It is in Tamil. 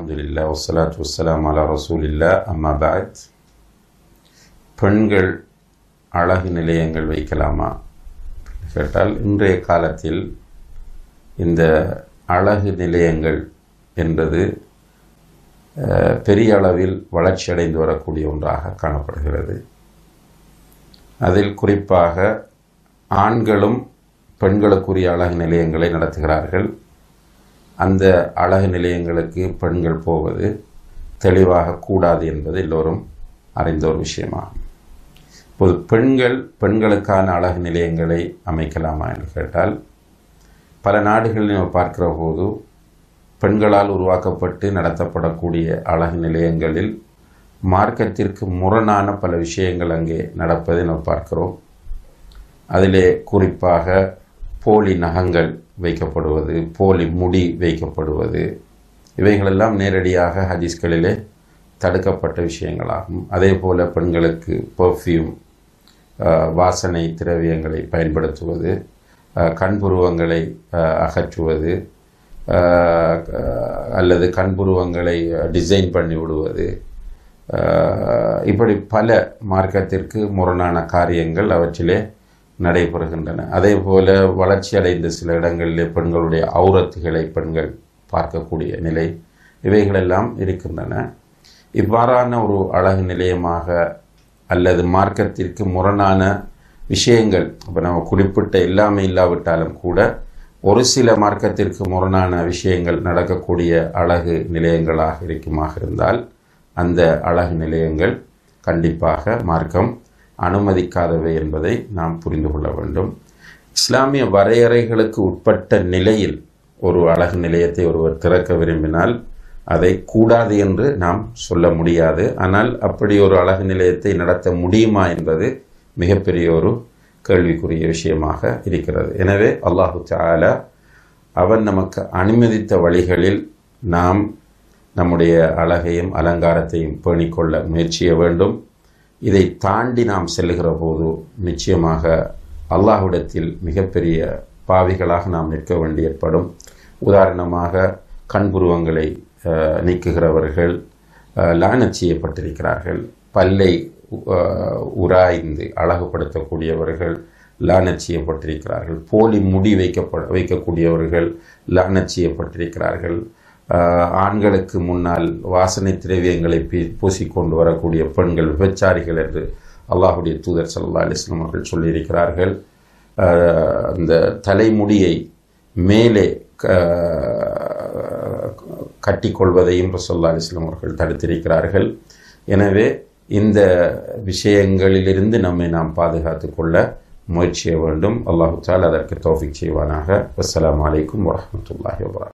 அல்ஹம்துலில்லாஹ் வஸ்ஸலாத்து வஸ்ஸலாம் அலா ரசூலில்லா அம்மா பாத் பெண்கள் அழகு நிலையங்கள் வைக்கலாமா கேட்டால் இன்றைய காலத்தில் இந்த அழகு நிலையங்கள் என்பது அஹ், பெரிய அளவில் வளர்ச்சியடைந்து வரக்கூடிய ஒன்றாக காணப்படுகிறது அதில் குறிப்பாக ஆண்களும் பெண்களுக்குரிய அழகு நிலையங்களை நடத்துகிறார்கள் அந்த அழகு நிலையங்களுக்கு பெண்கள் போவது தெளிவாக கூடாது என்பது எல்லோரும் அறிந்த ஒரு விஷயமாகும் இப்போது பெண்கள் பெண்களுக்கான அழகு நிலையங்களை அமைக்கலாமா என்று கேட்டால் பல நாடுகளில் நம்ம பார்க்கிற போது பெண்களால் உருவாக்கப்பட்டு நடத்தப்படக்கூடிய அழகு நிலையங்களில் மார்க்கத்திற்கு முரணான பல விஷயங்கள் அங்கே நடப்பதை நாம் பார்க்கிறோம் அதிலே குறிப்பாக போலி நகங்கள் வைக்கப்படுவது போலி முடி வைக்கப்படுவது இவைகளெல்லாம் நேரடியாக ஹதீஸ்களிலே தடுக்கப்பட்ட விஷயங்களாகும் அதே போல பெண்களுக்கு பெர்ஃப்யூம் வாசனை திரவியங்களை பயன்படுத்துவது அஹ், கண்புருவங்களை அஹ், அகற்றுவது அஹ், அல்லது கண்புருவங்களை டிசைன் பண்ணி விடுவது அஹ், இப்படி பல மார்க்கத்திற்கு முரணான காரியங்கள் அவற்றிலே நடைபெறுகின்றன அதே போல வளர்ச்சி அடைந்த சில இடங்களிலே பெண்களுடைய ஔரத்துகளை பெண்கள் பார்க்கக்கூடிய நிலை இவைகளெல்லாம் இருக்கின்றன இவ்வாறான ஒரு அழகு நிலையமாக அல்லது மார்க்கத்திற்கு முரணான விஷயங்கள் இப்போ நம்ம குறிப்பிட்ட எல்லாமே இல்லாவிட்டாலும் கூட ஒரு சில மார்க்கத்திற்கு முரணான விஷயங்கள் நடக்கக்கூடிய அழகு நிலையங்களாக இருக்குமாக இருந்தால் அந்த அழகு நிலையங்கள் கண்டிப்பாக மார்க்கம் அனுமதிக்காதவை என்பதை நாம் புரிந்து கொள்ள வேண்டும் இஸ்லாமிய வரையறைகளுக்கு உட்பட்ட நிலையில் ஒரு அழகு நிலையத்தை ஒருவர் திறக்க விரும்பினால் அதை கூடாது என்று நாம் சொல்ல முடியாது ஆனால் அப்படி ஒரு அழகு நிலையத்தை நடத்த முடியுமா என்பது மிகப்பெரிய ஒரு கேள்விக்குரிய விஷயமாக இருக்கிறது எனவே அல்லாஹு தஆலா அவன் நமக்கு அனுமதித்த வழிகளில் நாம் நம்முடைய அழகையும் அலங்காரத்தையும் பேணிக்கொள்ள முயற்சிய வேண்டும் இதை தாண்டி நாம் செல்லுகிற போது நிச்சயமாக அல்லாஹ்விடத்தில் மிகப்பெரிய பாவிகளாக நாம் நிற்க வேண்டி ஏற்படும் உதாரணமாக கண்புருவங்களை அஹ், நீக்குகிறவர்கள் அஹ், லானத் செய்யப்பட்டிருக்கிறார்கள் பல்லை அஹ், உராய்ந்து அழகுபடுத்தக்கூடியவர்கள் லானத் செய்யப்பட்டிருக்கிறார்கள் போலி முடி வைக்கப்பட வைக்கக்கூடியவர்கள் லானத் செய்யப்பட்டிருக்கிறார்கள் ஆஹ், ஆண்களுக்கு முன்னால் வாசனை திரவியங்களை பீ- பூசிக்கொண்டு வரக்கூடிய பெண்கள் விபச்சாரிகள் என்று அல்லாஹுடைய தூதர் சல்லா அலிஸ்லாம் அவர்கள் சொல்லியிருக்கிறார்கள் ஆஹ், அந்த தலைமுடியை மேலே க- கட்டிக்கொள்வதையும் ரசல்லா அலிஸ்லாம் அவர்கள் தடுத்திருக்கிறார்கள் எனவே இந்த விஷயங்களிலிருந்து நம்மை நாம் பாதுகாத்துக் கொள்ள முயற்சிய வேண்டும் அல்லாஹு தால் அதற்கு தௌஃபிக் செய்வானாக அஸ்ஸலாமு அலைக்கும் வரஹ்மத்துல்லாஹி வபரகாத்துஹு